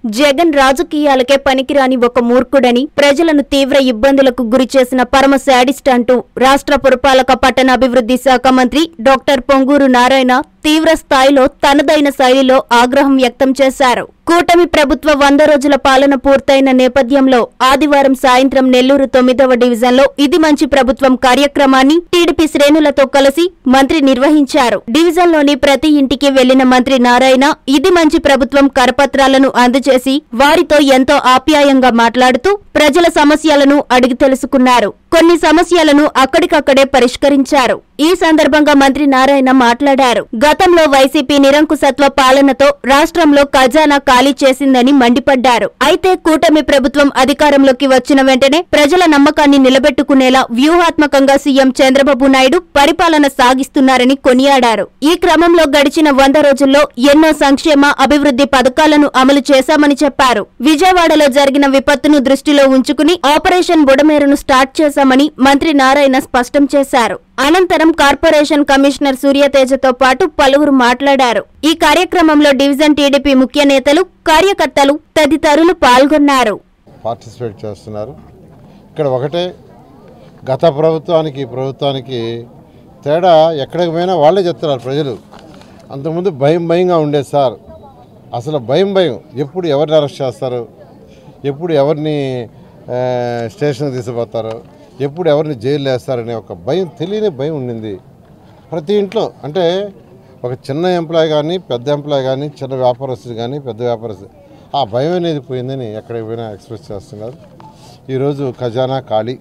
జగన్ రాజకీయాలకే పనికిరాని ఒక మూర్ఖుడని ప్రజలను తీవ్ర ఇబ్బందులకు గురి చేసిన పరమ శాడిస్ట్ అంటూ రాష్ట్ర పురపాలక పట్టణాభివృద్ధి శాఖ మంత్రి డాక్టర్ పొంగూరు నారాయణ తీవ్ర స్థాయిలో తనదైన శైలిలో ఆగ్రహం వ్యక్తం చేశారు కూటమి ప్రభుత్వ వంద రోజుల పాలన పూర్తయిన నేపథ్యంలో ఆదివారం సాయంత్రం నెల్లూరు తొమ్మిదవ డివిజన్లో ఇది మంచి ప్రభుత్వం కార్యక్రమాన్ని టీడీపీ శ్రేణులతో కలిసి మంత్రి నిర్వహించారు డివిజన్లోని ప్రతి ఇంటికి వెళ్లిన మంత్రి నారాయణ ఇది మంచి ప్రభుత్వం కరపత్రాలను అందజేసి వారితో ఎంతో ఆప్యాయంగా మాట్లాడుతూ ప్రజల సమస్యలను అడిగి తెలుసుకున్నారు కొన్ని సమస్యలను అక్కడికక్కడే పరిష్కరించారు ఈ సందర్భంగా మంత్రి నారాయణ మాట్లాడారు గతంలో వైసీపీ నిరంకుశత్వ పాలనతో రాష్ట్రంలో ఖజానా ఖాళీ చేసిందని మండిపడ్డారు అయితే కూటమి ప్రభుత్వం అధికారంలోకి వచ్చిన వెంటనే ప్రజల నమ్మకాన్ని నిలబెట్టుకునేలా వ్యూహాత్మకంగా సీఎం చంద్రబాబు నాయుడు పరిపాలన సాగిస్తున్నారని కొనియాడారు ఈ క్రమంలో గడిచిన వంద రోజుల్లో ఎన్నో సంక్షేమ అభివృద్ధి పథకాలను అమలు చేశామని చెప్పారు విజయవాడలో జరిగిన విపత్తును దృష్టిలో ఉంచుకుని ఆపరేషన్ బుడమేరును స్టార్ట్ చేశామని మంత్రి నారాయణ స్పష్టం చేశారు అనంతరం కార్పొరేషన్ కమిషనర్ సూర్యతేజతో పాటు పలువురు మాట్లాడారు ఈ కార్యక్రమంలో డివిజన్ టీడీపీ ముఖ్య నేతలు కార్యకర్తలు తదితరులు పాల్గొన్నారు పార్టిసిపేట్ చేస్తున్నారు ఇక్కడ ఒకటే గత ప్రభుత్వానికి ఈ ప్రభుత్వానికి తేడా ఎక్కడికి పోయినా వాళ్ళే చెప్తున్నారు ప్రజలు అంతకుముందు భయం భయంగా ఉండేది సార్ అసలు భయం భయం ఎప్పుడు ఎవరిని అరెస్ట్ చేస్తారు ఎప్పుడు ఎవరిని ఆ, స్టేషన్కి తీసుకుపోతారు ఎప్పుడు ఎవరిని జైలు వేస్తారనే ఒక భయం తెలియని భయం ఉండింది ప్రతి ఇంట్లో అంటే ఒక చిన్న ఎంప్లాయ్ కానీ పెద్ద ఎంప్లాయ్ కానీ చిన్న వ్యాపారస్తుడు కానీ పెద్ద వ్యాపారస్తుడు ఆ భయం అనేది పోయిందని ఎక్కడికి పోయినా ఎక్స్ప్రెస్ చేస్తున్నారు ఈరోజు ఖజానా ఖాళీ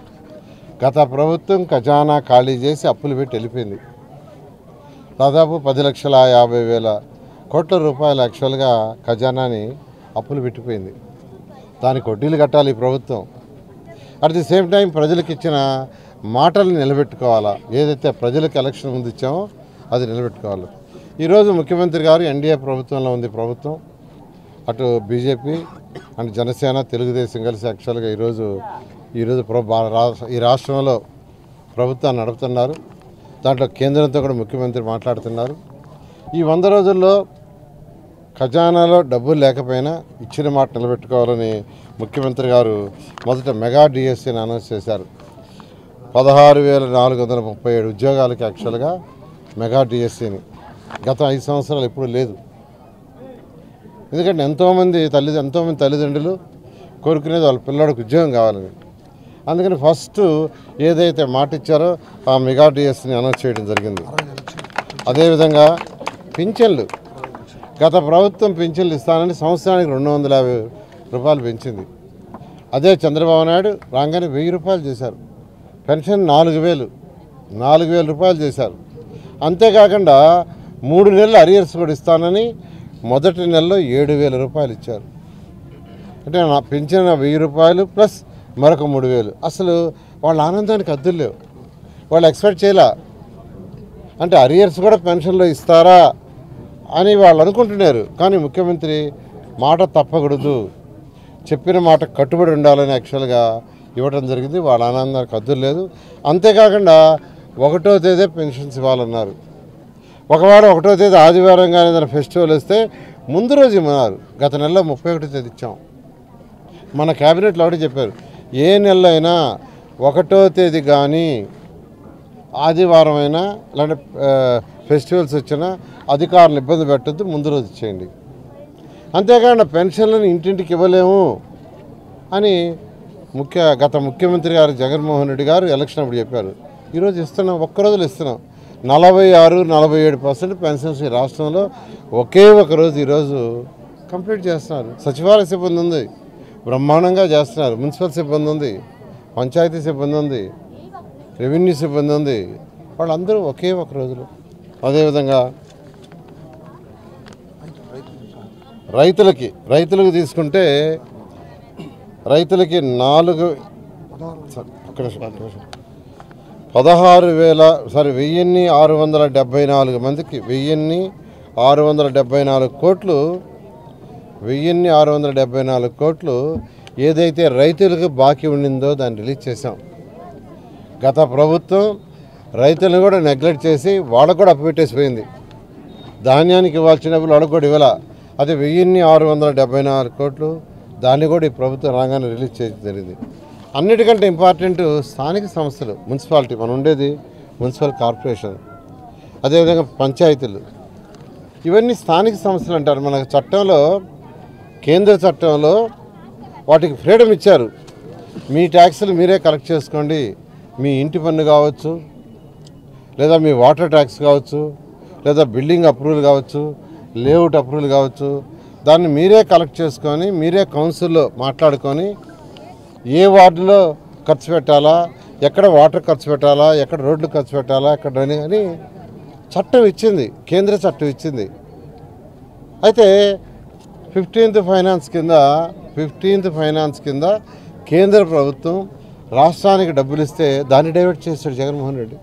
గత ప్రభుత్వం ఖజానా ఖాళీ చేసి అప్పులు పెట్టి వెళ్ళిపోయింది దాదాపు పది లక్షల యాభై వేల కోట్ల రూపాయలు యాక్చువల్గా ఖజానాని అప్పులు పెట్టిపోయింది దానికి వడ్డీలు కట్టాలి ఈ ప్రభుత్వం అట్ ది సేమ్ టైం ప్రజలకు ఇచ్చిన మాటలు నిలబెట్టుకోవాలా ఏదైతే ప్రజలకు ఎలక్షన్ ముందు ఇచ్చామో అది నిలబెట్టుకోవాలి ఈరోజు ముఖ్యమంత్రి గారు ఎన్డీఏ ప్రభుత్వంలో ఉంది ప్రభుత్వం అటు బీజేపీ అండ్ జనసేన తెలుగుదేశం కలిసి యాక్చువల్గా ఈరోజు ఈరోజు ప్ర- బా- రా- ఈ రాష్ట్రంలో ప్రభుత్వాన్ని నడుపుతున్నారు దాంట్లో కేంద్రంతో కూడా ముఖ్యమంత్రి మాట్లాడుతున్నారు ఈ వంద రోజుల్లో ఖజానాలో డబ్బులు లేకపోయినా ఇచ్చిన మాట నిలబెట్టుకోవాలని ముఖ్యమంత్రి గారు మొదట మెగా డిఎస్సీని అనౌన్స్ చేశారు పదహారు వేల నాలుగు వందల ముప్పై ఏడు ఉద్యోగాలకి యాక్చువల్గా మెగా డిఎస్సీని గత ఐదు సంవత్సరాలు ఎప్పుడు లేదు ఎందుకంటే ఎంతోమంది తల్లి ఎంతోమంది తల్లిదండ్రులు కోరుకునేది వాళ్ళ పిల్లడికి ఉద్యోగం కావాలని అందుకని ఫస్ట్ ఏదైతే మాట ఇచ్చారో ఆ మెగా డిఎస్ని అనౌన్స్ చేయడం జరిగింది అదేవిధంగా పింఛన్లు గత ప్రభుత్వం పింఛన్లు ఇస్తానని సంవత్సరానికి రెండు వందల యాభై రూపాయలు పెంచింది అదే చంద్రబాబు నాయుడు రాగానే వెయ్యి రూపాయలు చేశారు పెన్షన్ నాలుగు వేలు నాలుగు వేల రూపాయలు చేశారు అంతేకాకుండా మూడు నెలలు అరియర్స్ కూడా ఇస్తానని మొదటి నెలలో ఏడు వేల రూపాయలు ఇచ్చారు అంటే నా పెంచిన వెయ్యి రూపాయలు ప్లస్ మరొక మూడు వేలు అసలు వాళ్ళ ఆనందానికి అద్దులు లేవు వాళ్ళు ఎక్స్పెక్ట్ చేయలే అంటే అరియర్స్ కూడా పెన్షన్లో ఇస్తారా అని వాళ్ళు అనుకుంటున్నారు కానీ ముఖ్యమంత్రి మాట తప్పకూడదు చెప్పిన మాట కట్టుబడి ఉండాలని యాక్చువల్గా ఇవ్వడం జరిగింది వాళ్ళ ఆనందానికి అద్దులు లేదు అంతేకాకుండా ఒకటో తేదీ పెన్షన్స్ ఇవ్వాలన్నారు ఒకవేళ ఒకటో తేదీ ఆదివారం కానీ ఏదైనా ఫెస్టివల్ వస్తే ముందు రోజు ఇమ్మన్నారు గత నెలలో ముప్పై ఒకటో తేదీ ఇచ్చాం మన క్యాబినెట్లో ఒకటి చెప్పారు ఏ నెల అయినా ఒకటో తేదీ కానీ ఆదివారం అయినా లేదంటే ఆ, ఫెస్టివల్స్ వచ్చినా అధికారులు ఇబ్బంది పెట్టద్దు ముందు రోజు ఇచ్చేయండి అంతేకాకుండా పెన్షన్లను ఇంటింటికి ఇవ్వలేము అని ముఖ్య గత ముఖ్యమంత్రి గారు జగన్మోహన్ రెడ్డి గారు ఎలక్షన్ అప్పుడు చెప్పారు ఈరోజు ఇస్తున్నాం ఒక్క రోజులు ఇస్తున్నాం నలభై ఆరు నలభై ఏడు పర్సెంట్ పెన్షన్స్ ఈ రాష్ట్రంలో ఒకే ఒక రోజు ఈరోజు కంప్లీట్ చేస్తున్నారు సచివాలయ సిబ్బంది ఉంది బ్రహ్మాండంగా చేస్తున్నారు మున్సిపల్ సిబ్బంది ఉంది పంచాయతీ సిబ్బంది ఉంది రెవెన్యూ సిబ్బంది ఉంది వాళ్ళందరూ ఒకే ఒక రోజులో అదేవిధంగా రైతులకి రైతులకు తీసుకుంటే రైతులకి నాలుగు సార్, ఒక్క నిమిషం, ఒక్క నిమిషం. పదహారు వేల సారీ వెయ్యిన్ని ఆరు వందల డెబ్బై నాలుగు మందికి వెయ్యిన్ని ఆరు వందల డెబ్బై నాలుగు కోట్లు వెయ్యిన్ని ఆరు వందల డెబ్బై నాలుగు కోట్లు ఏదైతే రైతులకు బాకీ ఉండిందో దాన్ని రిలీజ్ చేశాం గత ప్రభుత్వం రైతులను కూడా నెగ్లెక్ట్ చేసి వాళ్ళకు కూడా అప్పు పెట్టేసిపోయింది ధాన్యానికి ఇవ్వాల్సిన డబ్బులు వాళ్ళకు కూడా ఇవ్వాల అది వెయ్యిన్ని ఆరు వందల డెబ్బై నాలుగు కోట్లు దాన్ని కూడా ఈ ప్రభుత్వం రాగానే రిలీజ్ చేయడం జరిగింది అన్నిటికంటే ఇంపార్టెంట్ స్థానిక సంస్థలు మున్సిపాలిటీ మనం ఉండేది మున్సిపల్ కార్పొరేషన్ అదేవిధంగా పంచాయతీలు ఇవన్నీ స్థానిక సంస్థలు అంటారు మన చట్టంలో కేంద్ర చట్టంలో వాటికి ఫ్రీడమ్ ఇచ్చారు మీ ట్యాక్సులు మీరే కలెక్ట్ చేసుకోండి మీ ఇంటి పన్ను కావచ్చు లేదా మీ వాటర్ ట్యాక్స్ కావచ్చు లేదా బిల్డింగ్ అప్రూవల్ కావచ్చు లేఅవుట్ అప్రూవల్ కావచ్చు దాన్ని మీరే కలెక్ట్ చేసుకొని మీరే కౌన్సిల్లో మాట్లాడుకొని ఏ వార్డులో ఖర్చు పెట్టాలా ఎక్కడ వాటర్ ఖర్చు పెట్టాలా ఎక్కడ రోడ్లు ఖర్చు పెట్టాలా ఎక్కడ అని అని చట్టం ఇచ్చింది కేంద్ర చట్టం ఇచ్చింది అయితే ఫిఫ్టీన్త్ ఫైనాన్స్ కింద ఫిఫ్టీన్త్ ఫైనాన్స్ కింద కేంద్ర ప్రభుత్వం రాష్ట్రానికి డబ్బులు ఇస్తే దాన్ని డైవర్ట్ చేశాడు జగన్మోహన్ రెడ్డి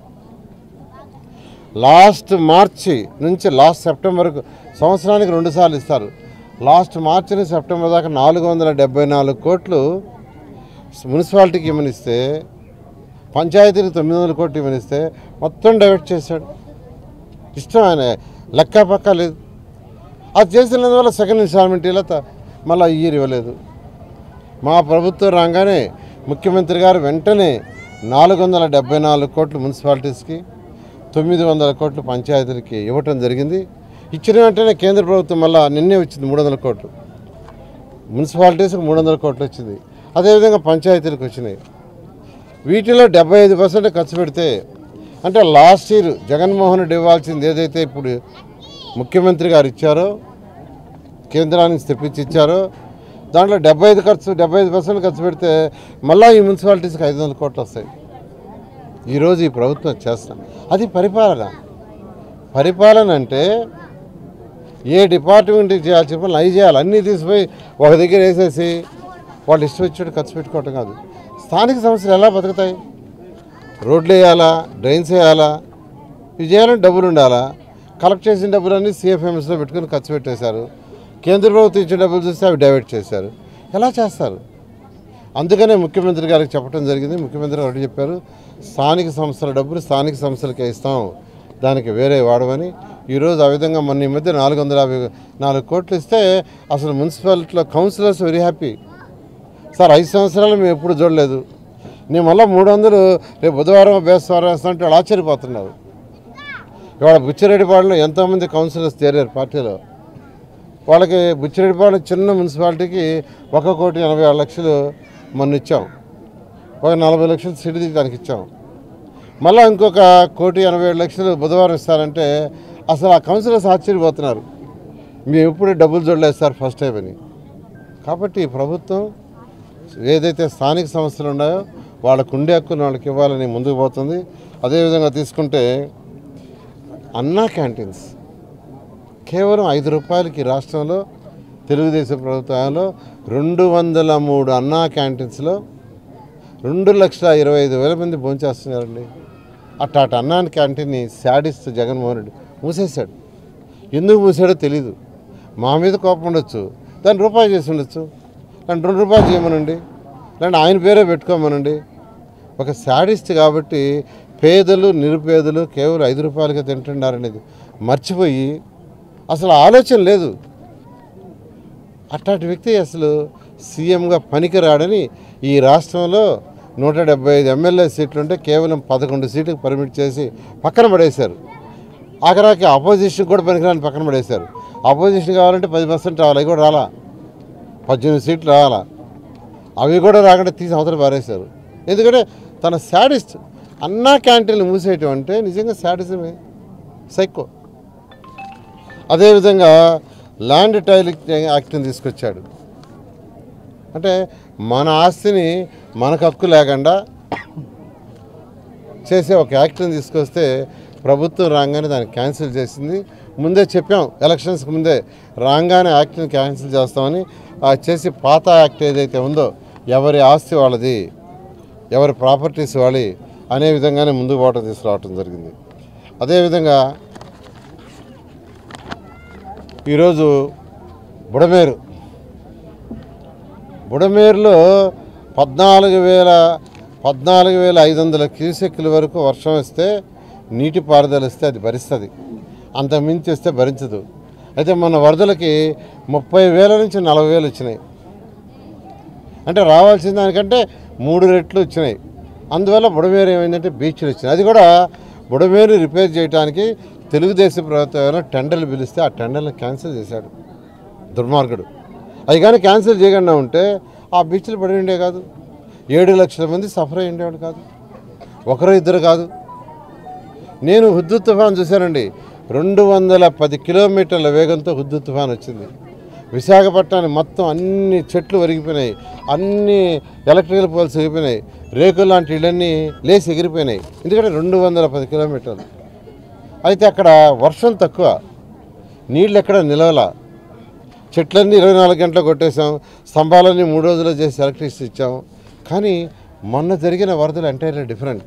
లాస్ట్ మార్చి నుంచి లాస్ట్ సెప్టెంబర్ వరకు సంవత్సరానికి రెండుసార్లు ఇస్తారు లాస్ట్ మార్చి నుంచి సెప్టెంబర్ దాకా నాలుగు వందల డెబ్బై నాలుగు కోట్లు మున్సిపాలిటీకి ఇమ్మనిస్తే పంచాయతీకి తొమ్మిది వందల కోట్లు ఇమ్మనిస్తే మొత్తం డైవర్ట్ చేశాడు ఇష్టం ఆయన లెక్క పక్క లేదు అది చేసినందువల్ల సెకండ్ ఇన్స్టాల్మెంట్ ఇలా త- మళ్ళీ ఇయర్ ఇవ్వలేదు మా ప్రభుత్వం రాగానే ముఖ్యమంత్రి గారు వెంటనే నాలుగు వందల డెబ్బై నాలుగు కోట్లు మున్సిపాలిటీస్కి తొమ్మిది వందల కోట్లు పంచాయతీలకి ఇవ్వటం జరిగింది ఇచ్చిన వెంటనే కేంద్ర ప్రభుత్వం మళ్ళీ నిన్నే వచ్చింది మూడు వందల కోట్లు మున్సిపాలిటీస్కి మూడు వందల కోట్లు వచ్చింది అదేవిధంగా పంచాయతీలకు వచ్చినాయి వీటిలో డెబ్బై ఐదు పర్సెంట్ ఖర్చు పెడితే అంటే లాస్ట్ ఇయర్ జగన్మోహన్ రెడ్డి ఇవ్వాల్సింది ఏదైతే ఇప్పుడు ముఖ్యమంత్రి గారు ఇచ్చారో కేంద్రానికి తెప్పించి ఇచ్చారో దాంట్లో డెబ్బై ఐదు ఖర్చు డెబ్బై ఐదు పర్సెంట్ ఖర్చు పెడితే మళ్ళీ ఈ మున్సిపాలిటీస్కి ఐదు వందల కోట్లు వస్తాయి ఈరోజు ఈ ప్రభుత్వం చేస్తాం అది పరిపాలన పరిపాలన అంటే ఏ డిపార్ట్మెంట్కి చేయాల్సిన పనులు అవి చేయాలి అన్నీ తీసిపోయి ఒక దగ్గర వేసేసి వాళ్ళు ఇష్టం వచ్చినట్టు ఖర్చు పెట్టుకోవటం కాదు స్థానిక సంస్థలు ఎలా బతుకుతాయి రోడ్లు వేయాలా డ్రైన్స్ వేయాలా ఇవి చేయాలంటే డబ్బులు ఉండాలా కలెక్ట్ చేసిన డబ్బులన్నీ సిఎఫ్ఎంఎస్లో పెట్టుకుని ఖర్చు పెట్టేశారు కేంద్ర ప్రభుత్వం ఇచ్చిన డబ్బులు చూస్తే అవి డైవర్ట్ చేశారు ఎలా చేస్తారు అందుకనే ముఖ్యమంత్రి గారికి చెప్పడం జరిగింది ముఖ్యమంత్రి గారు ఒకటి చెప్పారు స్థానిక సంస్థల డబ్బులు స్థానిక సంస్థలకే ఇస్తాం దానికి వేరే వాడమని ఈరోజు ఆ విధంగా మొన్న ఈ మధ్య నాలుగు వందల యాభై నాలుగు కోట్లు ఇస్తే అసలు మున్సిపాలిటీలో కౌన్సిలర్స్ వెరీ హ్యాపీ సార్ ఐదు సంవత్సరాలు మేము ఎప్పుడు చూడలేదు నేను మళ్ళీ మూడు వందలు రేపు బుధవారం బేస్తవారం వేస్తానంటే వాళ్ళు ఆశ్చర్యపోతున్నారు ఇవాళ బుచ్చిరెడ్డిపాడులో ఎంతోమంది కౌన్సిలర్స్ చేరారు పార్టీలో వాళ్ళకి బుచ్చిరెడ్డిపాడు చిన్న మున్సిపాలిటీకి ఒక కోటి ఎనభై ఆరు లక్షలు మొన్న ఇచ్చాం ఒక నలభై లక్షలు సిడిది దానికి ఇచ్చాం మళ్ళీ ఇంకొక కోటి ఎనభై ఏడు లక్షలు బుధవారం ఇస్తారంటే అసలు ఆ కౌన్సిలర్స్ ఆశ్చర్యపోతున్నారు మేము ఎప్పుడు డబ్బులు చూడలేదు సార్ ఫస్ట్ టైం అని కాబట్టి ఈ ప్రభుత్వం ఏదైతే స్థానిక సంస్థలు ఉన్నాయో వాళ్ళకు ఉండే హక్కును వాళ్ళకి ఇవ్వాలని ముందుకు పోతుంది అదేవిధంగా తీసుకుంటే అన్నా క్యాంటీన్స్ కేవలం ఐదు రూపాయలకి రాష్ట్రంలో తెలుగుదేశం ప్రభుత్వంలో రెండు వందల మూడు అన్నా క్యాంటీన్స్లో రెండు లక్షల ఇరవై ఐదు వేల మంది భోంచేస్తున్నారండి అట్టాటి అన్నాన్ని క్యాంటీన్ని శాడిస్తూ జగన్మోహన్ రెడ్డి మూసేశాడు ఎందుకు మూసాడో తెలీదు మా మీద కోపం ఉండొచ్చు దాన్ని రూపాయి చేసి ఉండొచ్చు దాన్ని రెండు రూపాయలు చేయమనండి లేదంటే ఆయన పేరే పెట్టుకోమనండి ఒక శాడిస్ట్ కాబట్టి పేదలు నిరుపేదలు కేవలం ఐదు రూపాయలకే తింటున్నారనేది మర్చిపోయి అసలు ఆలోచన లేదు అట్లాంటి వ్యక్తి అసలు సీఎంగా పనికిరాడని ఈ రాష్ట్రంలో నూట డెబ్బై ఐదు ఎమ్మెల్యే సీట్లు ఉంటే కేవలం పదకొండు సీట్లకు పర్మిట్ చేసి పక్కన పడేశారు ఆఖరాకి అపోజిషన్ కూడా పనికిరాని పక్కన పడేశారు అపోజిషన్ కావాలంటే పది పర్సెంట్ రావాలి అవి కూడా రాలా పద్దెనిమిది సీట్లు రావాలా అవి కూడా రాకుండా తీసి అవతల పారేశారు ఎందుకంటే తన శాడిస్ట్ అన్నా క్యాంటీన్లు మూసేయటం అంటే నిజంగా శాడిజమే సైకో అదేవిధంగా ల్యాండ్ టైలింగ్ యాక్ట్ని తీసుకొచ్చాడు అంటే మన ఆస్తిని మనకు హక్కు లేకుండా చేసే ఒక యాక్ట్ని తీసుకొస్తే ప్రభుత్వం రాగానే దాన్ని క్యాన్సిల్ చేసింది ముందే చెప్పాం ఎలక్షన్స్కి ముందే రాగానే యాక్ట్ని క్యాన్సిల్ చేస్తామని ఆ చేసి పాత యాక్ట్ ఏదైతే ఉందో ఎవరి ఆస్తి వాళ్ళది ఎవరి ప్రాపర్టీస్ వాళ్ళి అనే విధంగానే ముందుకు పోవటం తీసుకురావటం జరిగింది అదేవిధంగా ఈరోజు బుడమేరు బుడమేరులో పద్నాలుగు వేల పద్నాలుగు వేల ఐదు వందల క్యూసెక్ల వరకు వర్షం వస్తే నీటి పారుదల ఇస్తే అది భరిస్తుంది అంత మించి వస్తే భరించదు అయితే మన వరదలకి ముప్పై వేల నుంచి నలభై వేలు వచ్చినాయి అంటే రావాల్సిన దానికంటే మూడు రెట్లు వచ్చినాయి అందువల్ల బుడమేరు ఏమైందంటే బీచ్లు వచ్చినాయి అది కూడా బుడమేరు రిపేర్ చేయడానికి తెలుగుదేశం ప్రభుత్వం ఏమైనా టెండర్లు పిలిస్తే ఆ టెండర్లు క్యాన్సిల్ చేశాడు దుర్మార్గుడు అవి కానీ క్యాన్సిల్ చేయకుండా ఉంటే ఆ బీచ్లు పడి ఉండే కాదు ఏడు లక్షల మంది సఫర్ అయి ఉండేవాడు కాదు ఒకరు ఇద్దరు కాదు నేను హుద్దు తుఫాన్ చూశానండి రెండు వందల పది కిలోమీటర్ల వేగంతో హుద్దు తుఫాన్ వచ్చింది విశాఖపట్నాన్ని మొత్తం అన్ని చెట్లు వరిగిపోయినాయి అన్ని ఎలక్ట్రికల్ పోల్స్ ఎగిపోయినాయి రేకులు లాంటి ఇళ్ళన్నీ లేచి ఎగిరిపోయినాయి ఎందుకంటే రెండు వందల పది కిలోమీటర్లు అయితే అక్కడ వర్షం తక్కువ నీళ్ళు ఎక్కడ నిలవల చెట్లన్నీ ఇరవై నాలుగు గంటలు కొట్టేశాం స్తంభాలన్నీ మూడు రోజులు చేసి ఎలక్ట్రిసిటీ ఇచ్చాం కానీ మొన్న జరిగిన వరదలు ఎంటైర్లీ డిఫరెంట్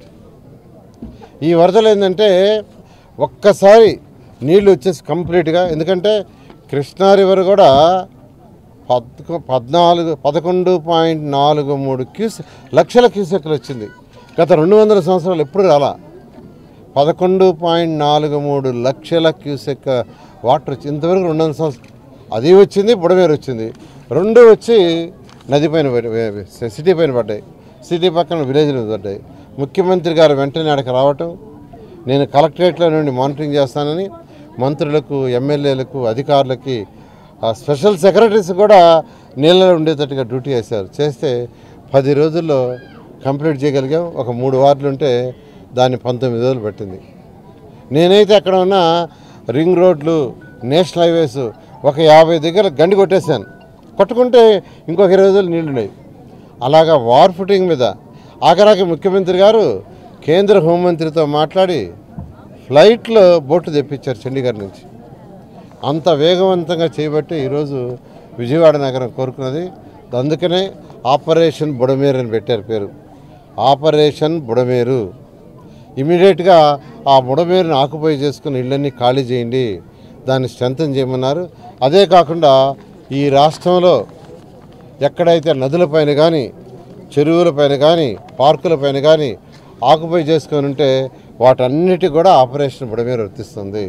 ఈ వరదలు ఏంటంటే ఒక్కసారి నీళ్ళు వచ్చేసి కంప్లీట్గా ఎందుకంటే కృష్ణా రివర్ కూడా పద్కు పద్నాలుగు పదకొండు పాయింట్ నాలుగు మూడు క్యూస్ లక్షల క్యూసెక్లు వచ్చింది గత రెండు వందల సంవత్సరాలు ఎప్పుడు రాలా పదకొండు పాయింట్ నాలుగు మూడు లక్షల క్యూసెక్ వాటర్ వచ్చి ఇంతవరకు రెండు వందల సంవత్సరం అది వచ్చింది బుడమేరు వచ్చింది రెండు వచ్చి నది పైన పడి- వే- వే- సిటీ పైన పడ్డాయి సిటీ పక్కన విలేజ్ మీద పడ్డాయి ముఖ్యమంత్రి గారు వెంటనే అక్కడికి రావటం నేను కలెక్టరేట్లో నుండి మానిటరింగ్ చేస్తానని మంత్రులకు ఎమ్మెల్యేలకు అధికారులకి ఆ స్పెషల్ సెక్రటరీస్ కూడా నీళ్ళలో ఉండేటట్టుగా డ్యూటీ చేశారు చేస్తే పది రోజుల్లో కంప్లీట్ చేయగలిగాం ఒక మూడు వార్డులు ఉంటే దాన్ని పంతొమ్మిది రోజులు పట్టింది నేనైతే అక్కడ ఉన్న రింగ్ రోడ్లు నేషనల్ హైవేస్ ఒక యాభై దగ్గర గండి కొట్టేశాను కొట్టుకుంటే ఇంకొక ఇరవై రోజులు నీళ్లున్నాయి అలాగా వార్ ఫుటింగ్ మీద ఆఖరాకి ముఖ్యమంత్రి గారు కేంద్ర హోంమంత్రితో మాట్లాడి ఫ్లైట్లో బోటు తెప్పించారు చండీగఢ్ నుంచి అంత వేగవంతంగా చేయబట్టి ఈరోజు విజయవాడ నగరం కోరుకున్నది అందుకనే ఆపరేషన్ బుడమేరు అని పెట్టారు పేరు ఆపరేషన్ బుడమేరు ఇమీడియట్గా ఆ బుడమేరుని ఆకుపై చేసుకుని ఇళ్ళన్నీ ఖాళీ చేయండి దాన్ని స్ట్రెంథన్ చేయమన్నారు అదే కాకుండా ఈ రాష్ట్రంలో ఎక్కడైతే నదులపైన కానీ చెరువులపైన కానీ పార్కులపైన కానీ ఆకుపై చేసుకొని ఉంటే వాటన్నిటి కూడా ఆపరేషన్ బుడమేరు వర్తిస్తుంది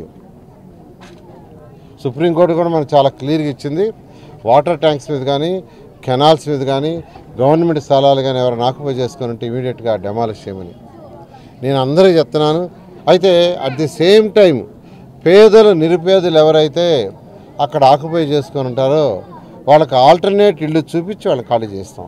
సుప్రీంకోర్టు కూడా మనకు చాలా క్లియర్గా ఇచ్చింది వాటర్ ట్యాంక్స్ మీద కానీ కెనాల్స్ మీద కానీ గవర్నమెంట్ స్థలాలు కానీ ఎవరైనా ఆక్యుపై చేసుకొని ఉంటే ఇమీడియట్గా డెమాలిష్ చేయమని నేను అందరికీ చెప్తున్నాను అయితే అట్ ది సేమ్ టైం పేదలు నిరుపేదలు ఎవరైతే అక్కడ ఆక్యుపై చేసుకొని ఉంటారో వాళ్ళకి ఆల్టర్నేట్ ఇల్లు చూపించి వాళ్ళని ఖాళీ చేస్తాం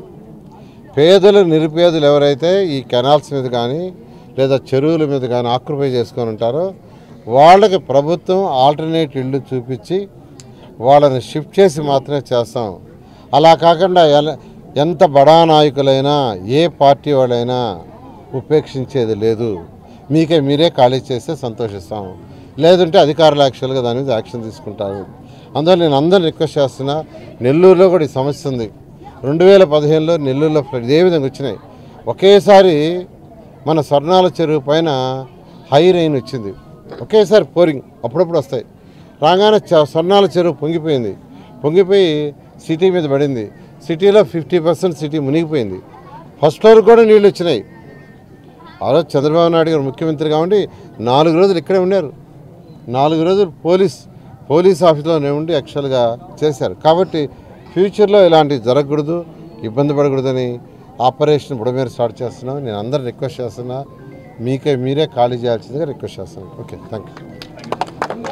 పేదలు నిరుపేదలు ఎవరైతే ఈ కెనాల్స్ మీద కానీ లేదా చెరువుల మీద కానీ ఆక్యుపై చేసుకొని ఉంటారో వాళ్ళకి ప్రభుత్వం ఆల్టర్నేట్ ఇల్లు చూపించి వాళ్ళని షిఫ్ట్ చేసి మాత్రమే చేస్తాం అలా కాకుండా ఎల- ఎంత బడా నాయకులైనా ఏ పార్టీ వాళ్ళైనా ఉపేక్షించేది లేదు మీకే మీరే ఖాళీ చేస్తే సంతోషిస్తాం లేదంటే అధికారులు యాక్చువల్గా దాని మీద యాక్షన్ తీసుకుంటారు అందువల్ల నేను అందరిని రిక్వెస్ట్ చేస్తున్నా నెల్లూరులో కూడా ఈ సమస్య ఉంది రెండు వేల పదిహేనులో నెల్లూరులో ఫ్లడ్ ఇదే విధంగా వచ్చినాయి ఒకేసారి మన స్వర్ణాల చెరువు పైన హై రైన్ వచ్చింది ఒకేసారి పోరింగ్ అప్పుడప్పుడు వస్తాయి రాగానే చ- స్వర్ణాల చెరువు పొంగిపోయింది పొంగిపోయి సిటీ మీద పడింది సిటీలో ఫిఫ్టీ పర్సెంట్ సిటీ మునిగిపోయింది ఫస్ట్ ఫ్లోర్ కూడా నీళ్ళు వచ్చినాయి ఆ రోజు చంద్రబాబు నాయుడు గారు ముఖ్యమంత్రిగా ఉండి నాలుగు రోజులు ఇక్కడే ఉన్నారు నాలుగు రోజులు పోలీస్ పోలీస్ ఆఫీస్లోనే ఉండి యాక్చువల్గా చేశారు కాబట్టి ఫ్యూచర్లో ఇలాంటివి జరగకూడదు ఇబ్బంది పడకూడదని ఆపరేషన్ బుడమేర స్టార్ట్ చేస్తున్నాం నేను అందరు రిక్వెస్ట్ చేస్తున్నా మీకే మీరే ఖాళీ చేయాల్సిందిగా రిక్వెస్ట్ చేస్తున్నాను ఓకే థ్యాంక్ యూ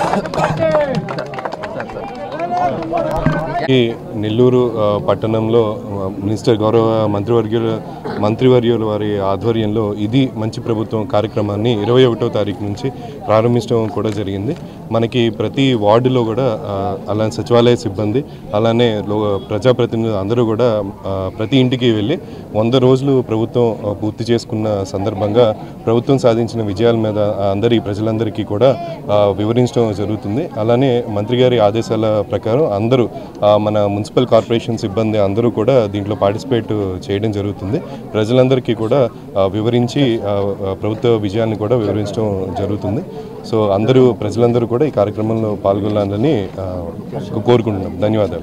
ఈ నెల్లూరు ఆ, పట్టణంలో ఆ, మినిస్టర్ గౌరవ మంత్రివర్యుల మంత్రివర్యుల వారి ఆధ్వర్యంలో ఇది మంచి ప్రభుత్వం కార్యక్రమాన్ని ఇరవై ఒకటో తారీఖు నుంచి ప్రారంభించడం కూడా జరిగింది మనకి ప్రతి వార్డులో కూడా ఆ, అలానే సచివాలయ సిబ్బంది అలానే లో ప్రజాప్రతినిధులు అందరూ కూడా ఆ, ప్రతి ఇంటికి వెళ్ళి వంద రోజులు ప్రభుత్వం ఆ, పూర్తి చేసుకున్న సందర్భంగా ప్రభుత్వం సాధించిన విజయాల మీద ఆ, అందరి ప్రజలందరికీ కూడా ఆ, వివరించడం జరుగుతుంది అలానే మంత్రి గారి ఆదేశాల ప్రకారం అందరూ ఆ, మన మున్సిపల్ కార్పొరేషన్ సిబ్బంది అందరూ కూడా దీంట్లో పార్టిసిపేట్ చేయడం జరుగుతుంది ప్రజలందరికీ కూడా ఆ, వివరించి ఆ, ఆ, ప్రభుత్వ విజయాన్ని కూడా వివరించడం జరుగుతుంది సో అందరూ ప్రజలందరూ కూడా ఈ కార్యక్రమంలో పాల్గొనాలని ఆ, కోరుకుంటున్నాం ధన్యవాదాలు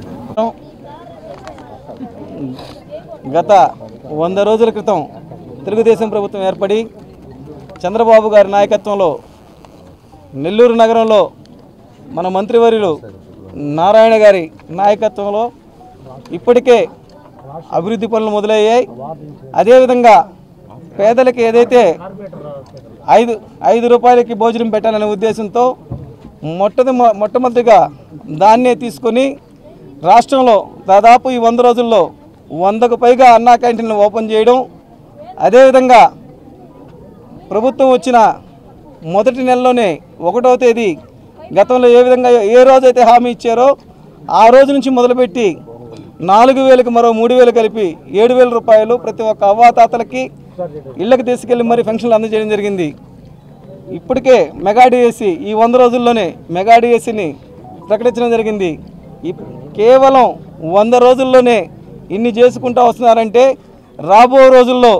గత వంద రోజుల క్రితం తెలుగుదేశం ప్రభుత్వం ఏర్పడి చంద్రబాబు గారి నాయకత్వంలో నెల్లూరు నగరంలో మన మంత్రివర్యులు నారాయణ గారి నాయకత్వంలో ఇప్పటికే అభివృద్ధి పనులు మొదలయ్యాయి అదేవిధంగా పేదలకి ఏదైతే ఐదు ఐదు రూపాయలకి భోజనం పెట్టాలనే ఉద్దేశంతో మొట్టది మొట్టమొదటిగా దాన్నే తీసుకొని రాష్ట్రంలో దాదాపు ఈ వంద రోజుల్లో వందకు పైగా అన్నా క్యాంటీన్లు ఓపెన్ చేయడం అదేవిధంగా ప్రభుత్వం వచ్చిన మొదటి నెలలోనే ఒకటవ తేదీ గతంలో ఏ విధంగా ఏ రోజైతే హామీ ఇచ్చారో ఆ రోజు నుంచి మొదలుపెట్టి నాలుగు వేలకు మరో మూడు వేలు కలిపి ఏడు వేల రూపాయలు ప్రతి ఒక్క అవ్వాతాతలకి ఇళ్ళకి తీసుకెళ్లి మరి ఫంక్షన్లు అందజేయడం జరిగింది ఇప్పటికే మెగా డిఎస్సి ఈ వంద రోజుల్లోనే మెగా డిఎస్సిని ప్రకటించడం జరిగింది ఇప్- కేవలం వంద రోజుల్లోనే ఇన్ని చేసుకుంటూ వస్తున్నారంటే రాబో రోజుల్లో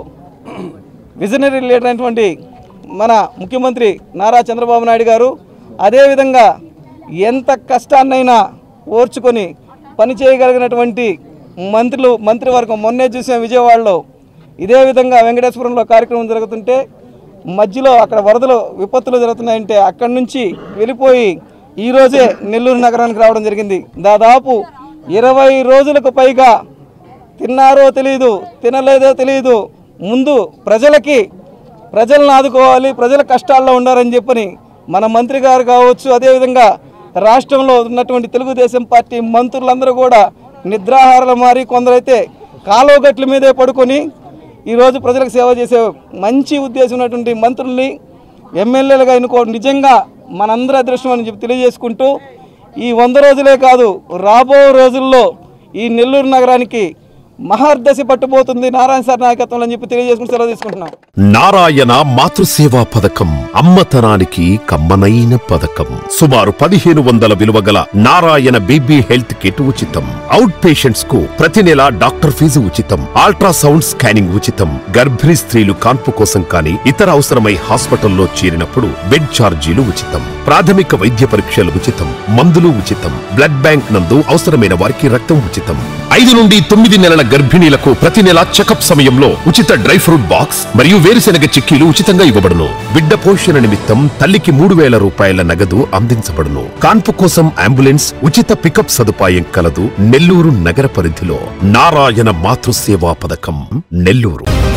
విజనరీ లీడర్ అయినటువంటి మన ముఖ్యమంత్రి నారా చంద్రబాబు నాయుడు గారు అదేవిధంగా ఎంత కష్టాన్నైనా ఓర్చుకొని పని చేయగలిగినటువంటి మంత్రులు మంత్రివర్గం మొన్నే చూసాం విజయవాడలో ఇదే విధంగా వెంకటేశ్వరంలో కార్యక్రమం జరుగుతుంటే మధ్యలో అక్కడ వరదలు విపత్తులు జరుగుతున్నాయంటే అక్కడి నుంచి వెళ్ళిపోయి ఈరోజే నెల్లూరు నగరానికి రావడం జరిగింది దాదాపు ఇరవై రోజులకు పైగా తిన్నారో తెలియదు తినలేదో తెలియదు ముందు ప్రజలకి ప్రజలను ఆదుకోవాలి ప్రజల కష్టాల్లో ఉండాలని చెప్పని మన మంత్రి గారు కావచ్చు అదేవిధంగా రాష్ట్రంలో ఉన్నటువంటి తెలుగుదేశం పార్టీ మంత్రులందరూ కూడా నిద్రాహారాలు మారి కొందరైతే కాలువ గట్ల మీదే పడుకొని ఈరోజు ప్రజలకు సేవ చేసే మంచి ఉద్దేశం ఉన్నటువంటి మంత్రుల్ని ఎమ్మెల్యేలుగా ఎన్నుకోవడం నిజంగా మనందరి అదృష్టం అని చెప్పి తెలియజేసుకుంటూ ఈ వంద రోజులే కాదు రాబో రోజుల్లో ఈ నెల్లూరు నగరానికి మహర్దశ పట్టుబోతుంది నారాయణ సార్ నాయకత్వంలో అని చెప్పి తెలియజేసుకుని సెలవు తీసుకుంటున్నాం నారాయణ మాతృసేవా పథకం అమ్మతనానికి కమ్మనైన పథకం సుమారు పదిహేను వందల విలువ గల నారాయణ బీబీ హెల్త్ కిట్ ఉచితం అవుట్ పేషెంట్స్ కు ప్రతి నెల డాక్టర్ ఫీజు ఉచితం అల్ట్రాసౌండ్ స్కానింగ్ ఉచితం గర్భిణీ స్త్రీలు కాన్పు కోసం కానీ ఇతర అవసరమై హాస్పిటల్లో చేరినప్పుడు బెడ్ ఛార్జీలు ఉచితం ప్రాథమిక వైద్య పరీక్షలు ఉచితం మందులు ఉచితం బ్లడ్ బ్యాంక్ నందు అవసరమైన వారికి రక్తం ఉచితం ఐదు నుండి తొమ్మిది నెలల గర్భిణీలకు ప్రతి నెల చెకప్ సమయంలో ఉచిత డ్రై ఫ్రూట్ బాక్స్ మరియు వేరుశెనగ చిక్కీలు ఉచితంగా ఇవ్వబడును బిడ్డ పోషణ నిమిత్తం తల్లికి మూడు వేల రూపాయల నగదు అందించబడును కాన్పు కోసం అంబులెన్స్ ఉచిత పికప్ సదుపాయం కలదు నెల్లూరు నగర పరిధిలో నారాయణ మాతృసేవా పథకం నెల్లూరు